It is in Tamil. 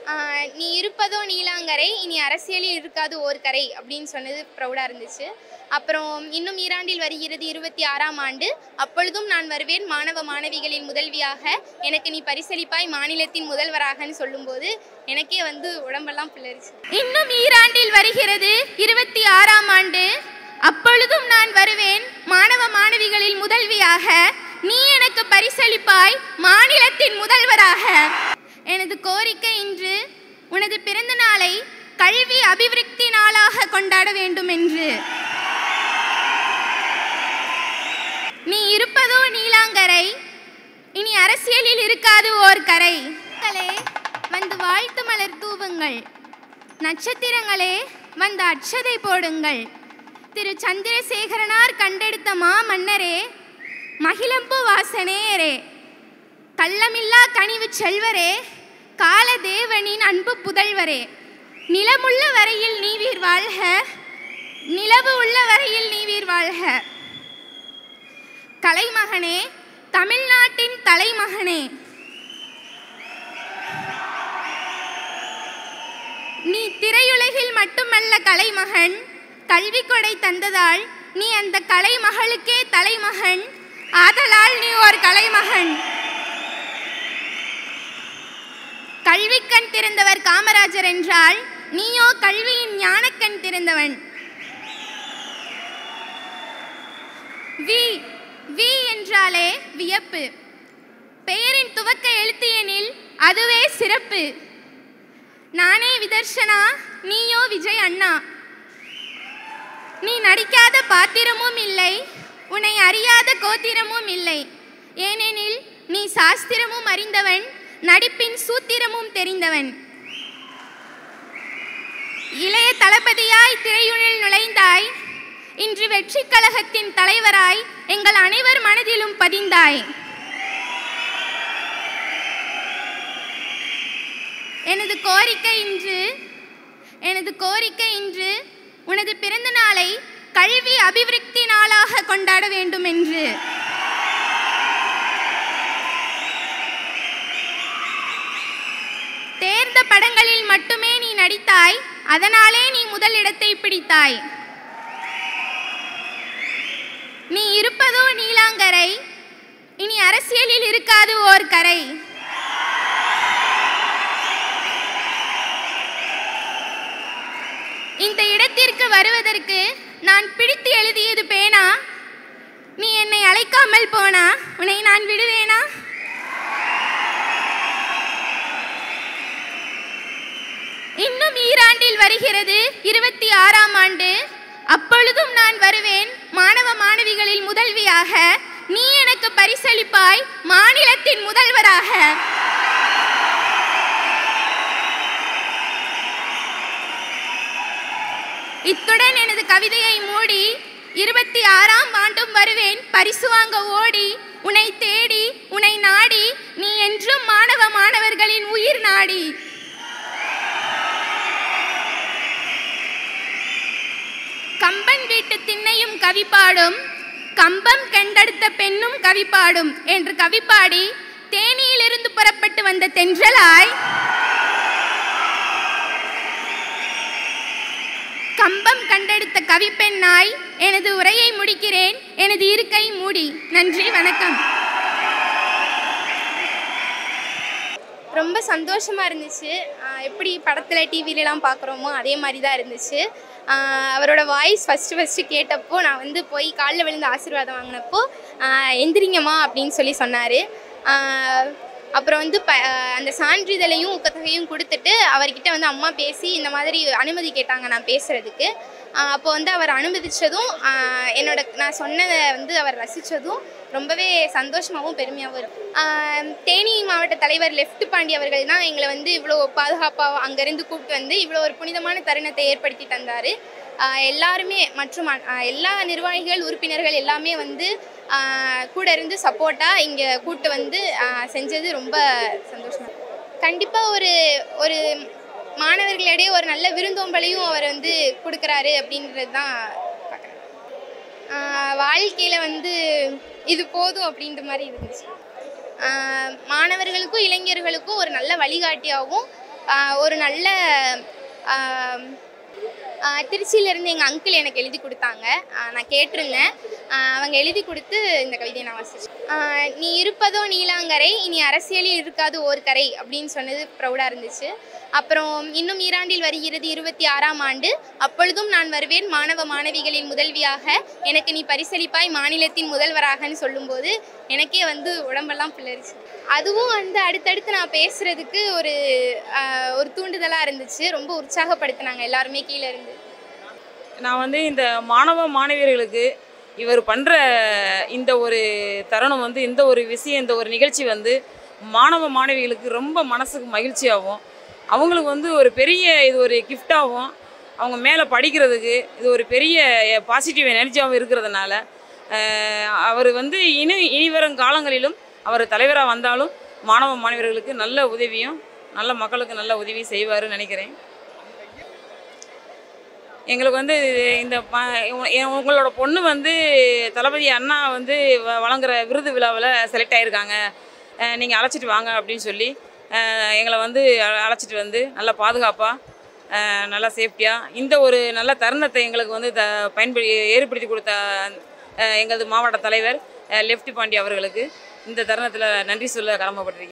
ஆஹ் நீ இருப்பதோ நீலாங்கரை இனி அரசியலில் இருக்காது ஓர் கரை அப்படின்னு சொன்னது ப்ரௌடாக இருந்துச்சு அப்புறம் இன்னும் ஈராண்டில் வருகிறது இருபத்தி ஆறாம் ஆண்டு அப்பொழுதும் நான் வருவேன் மாணவ மாணவிகளின் முதல்வியாக எனக்கு நீ பரிசளிப்பாய் மாநிலத்தின் முதல்வராகன்னு சொல்லும்போது எனக்கே வந்து உடம்பெல்லாம் பிள்ளரிச்சு இன்னும் ஈராண்டில் வருகிறது இருபத்தி ஆறாம் ஆண்டு அப்பொழுதும் நான் வருவேன் மாணவ மாணவிகளில் முதல்வியாக நீ எனக்கு பரிசளிப்பாய் மாநிலத்தின் முதல்வராக எனது கோரிக்கை இன்று உனது பிறந்த நாளை கல்வி அபிவிருத்தி நாளாக கொண்டாட வேண்டும் என்று நீ இருப்பதோ நீலாங்கரை இனி அரசியலில் இருக்காது ஓர் கரை மக்களே வந்து வாழ்த்து மலர் தூவுங்கள் நட்சத்திரங்களே வந்து அட்சதை போடுங்கள் திரு சந்திரசேகரனார் கண்டெடுத்த மா மன்னரே மகிழம்பு வாசனேரே கள்ளமில்லா கனிவு செல்வரே காலதேவனின் அன்பு புதல்வரே நிலமுள்ள வரையில் நீவீர் வாழ்க நிலவு உள்ள வரையில் நீவீர் வாழ்க கலைமகனே தமிழ்நாட்டின் தலைமகனே நீ திரையுலகில் மட்டுமல்ல கலைமகன் கல்வி கொடை தந்ததால் நீ அந்த கலைமகளுக்கே தலைமகன் ஆதலால் நீ ஒரு கலைமகன் கல்விக்கண் திறந்தவர் காமராஜர் என்றால் நீயோ கல்வியின் ஞானக்கண் திறந்தவன் வி வி என்றாலே வியப்பு பெயரின் துவக்க எழுத்து எனில் அதுவே சிறப்பு நானே விதர்ஷனா நீயோ விஜய் அண்ணா நீ நடிக்காத பாத்திரமும் இல்லை உன்னை அறியாத கோத்திரமும் இல்லை ஏனெனில் நீ சாஸ்திரமும் அறிந்தவன் நடிப்பின் சூத்திரமும் தெரிந்தவன் இளைய தளபதியாய் திரையுழில் நுழைந்தாய் இன்று வெற்றி கழகத்தின் தலைவராய் எங்கள் அனைவர் மனதிலும் பதிந்தாய் எனது கோரிக்கை இன்று எனது கோரிக்கை இன்று உனது பிறந்த நாளை கல்வி அபிவிருத்தி நாளாக கொண்டாட வேண்டும் என்று தேர்ந்த படங்களில் மட்டுமே நீ நடித்தாய் அதனாலே நீ முதலிடத்தை பிடித்தாய் நீ இருப்பதோ நீலாங்கரை இனி அரசியலில் இருக்காது ஓர் கரை இந்த இடத்திற்கு வருவதற்கு நான் பிடித்து எழுதியது பேனா நீ என்னை அழைக்காமல் போனா உன்னை நான் விடுவேனா இன்னும் ஈராண்டில் வருகிறது இருபத்தி ஆறாம் ஆண்டு அப்பொழுதும் நான் வருவேன் மாணவ மாணவிகளில் முதல்வியாக நீ எனக்கு பரிசளிப்பாய் மாநிலத்தின் முதல்வராக இத்துடன் எனது கவிதையை மூடி இருபத்தி ஆறாம் ஆண்டும் வருவேன் பரிசு வாங்க ஓடி உன்னை தேடி உன்னை நாடி நீ என்றும் மாணவ மாணவர்களின் உயிர் நாடி கம்பன் வீட்டு திண்ணையும் கவி பாடும் கம்பம் கண்டெடுத்த பெண்ணும் கவி பாடும் என்று கவி பாடி தேனியிலிருந்து புறப்பட்டு வந்த தென்றலாய் கம்பம் கண்டெடுத்த கவிப்பெண்ணாய் எனது உரையை முடிக்கிறேன் எனது இருக்கை மூடி நன்றி வணக்கம் ரொம்ப சந்தோஷமாக இருந்துச்சு ஆஹ் எப்படி படத்தில் டிவிலலாம் பார்க்குறோமோ அதே மாதிரி தான் இருந்துச்சு ஆஹ் அவரோட வாய்ஸ் ஃபஸ்ட்டு ஃபஸ்ட்டு கேட்டப்போ நான் வந்து போய் காலில் விழுந்து ஆசீர்வாதம் வாங்கினப்போ ஆஹ் எந்திரிங்கம்மா அப்படின்னு சொல்லி சொன்னார் அப்புறம் வந்து ப ஆஹ் அந்த சான்றிதழையும் ஊக்கத்தொகையும் கொடுத்துட்டு அவர்கிட்ட வந்து அம்மா பேசி இந்த மாதிரி அனுமதி கேட்டாங்க நான் பேசுகிறதுக்கு அப்போ வந்து அவர் அனுமதிச்சதும் ஆஹ் என்னோட நான் சொன்னதை வந்து அவர் ரசித்ததும் ரொம்பவே சந்தோஷமாகவும் பெருமையாகவும் இருக்கும் ஆஹ் தேனி மாவட்ட தலைவர் லெஃப்ட் பாண்டி அவர்கள் தான் எங்களை வந்து இவ்வளோ பாதுகாப்பாக அங்கேருந்து கூப்பிட்டு வந்து இவ்வளோ ஒரு புனிதமான தருணத்தை ஏற்படுத்தி தந்தார் எல்லாருமே மற்றும் ஆஹ் எல்லா நிர்வாகிகள் உறுப்பினர்கள் எல்லாமே வந்து ஆஹ் கூட இருந்து சப்போர்ட்டாக இங்கே கூட்டு வந்து ஆஹ் செஞ்சது ரொம்ப சந்தோஷமாக கண்டிப்பாக ஒரு ஒரு மாணவர்களிடையே ஒரு நல்ல விருந்தோம்பலையும் அவர் வந்து கொடுக்குறாரு அப்படின்றது தான் பார்க்குறேன் வாழ்க்கையில் வந்து இது போதும் அப்படின்ற மாதிரி இருந்துச்சு ஆஹ் மாணவர்களுக்கும் இளைஞர்களுக்கும் ஒரு நல்ல வழிகாட்டியாகவும் ஆஹ் ஒரு நல்ல ஆஹ் ஆஹ் திருச்சியிலேருந்து எங்கள் அங்கிள் எனக்கு எழுதி கொடுத்தாங்க ஆஹ் நான் கேட்டிருந்தேன் ஆஹ் அவங்க எழுதி கொடுத்து இந்த கவிதையை நான் வாசிச்சேன் ஆஹ் நீ இருப்பதோ நீலாங்கரை இனி அரசியலில் இருக்காது ஓர் கரை அப்படின்னு சொன்னது ப்ரௌடாக இருந்துச்சு அப்புறம் இன்னும் ஈராண்டில் வருகிறது இருபத்தி ஆறாம் ஆண்டு அப்பொழுதும் நான் வருவேன் மாணவ மாணவிகளின் முதல்வியாக எனக்கு நீ பரிசளிப்பாய் மாநிலத்தின் முதல்வராகன்னு சொல்லும்போது எனக்கே வந்து உடம்பெல்லாம் பிள்ளரிச்சு அதுவும் வந்து அடுத்தடுத்து நான் பேசுறதுக்கு ஒரு ஆஹ், ஒரு தூண்டுதலாக இருந்துச்சு ரொம்ப உற்சாகப்படுத்தினாங்க எல்லாருமே கீழே இருந்து நான் வந்து இந்த மாணவ மாணவியர்களுக்கு இவர் பண்ணுற இந்த ஒரு தருணம் வந்து இந்த ஒரு விஷயம் இந்த ஒரு நிகழ்ச்சி வந்து மாணவ மாணவிகளுக்கு ரொம்ப மனசுக்கு மகிழ்ச்சியாகும் அவங்களுக்கு வந்து ஒரு பெரிய இது ஒரு கிஃப்டாகவும் அவங்க மேலே படிக்கிறதுக்கு இது ஒரு பெரிய பாசிட்டிவ் எனர்ஜியாகவும் இருக்கிறதுனால அஹ், அவர் வந்து இனி இனி வரும் காலங்களிலும் அவர் தலைவராக வந்தாலும் மாணவ மாணவியர்களுக்கு நல்ல உதவியும் நல்ல மக்களுக்கு நல்ல உதவி செய்வாருன்னு நினைக்கிறேன் எங்களுக்கு வந்து இந்த ப எ- உங்களோட பொண்ணு வந்து தளபதி அண்ணா வந்து வ- வழங்குற விருது விழாவில் செலக்ட் ஆகிருக்காங்க நீங்கள் அழைச்சிட்டு வாங்க அப்படின்னு சொல்லி அஹ், எங்களை வந்து அ- அழைச்சிட்டு வந்து நல்லா பாதுகாப்பாக நல்லா சேஃப்டியாக இந்த ஒரு நல்ல தருணத்தை எங்களுக்கு வந்து த பயன்படுத்தி ஏற்படுத்தி கொடுத்த அஹ், எங்களது மாவட்ட தலைவர் அஹ், லெஃப்டி பாண்டி அவர்களுக்கு இந்த தருணத்தில் நன்றி சொல்ல கடமைப்பட்டிருக்கேன்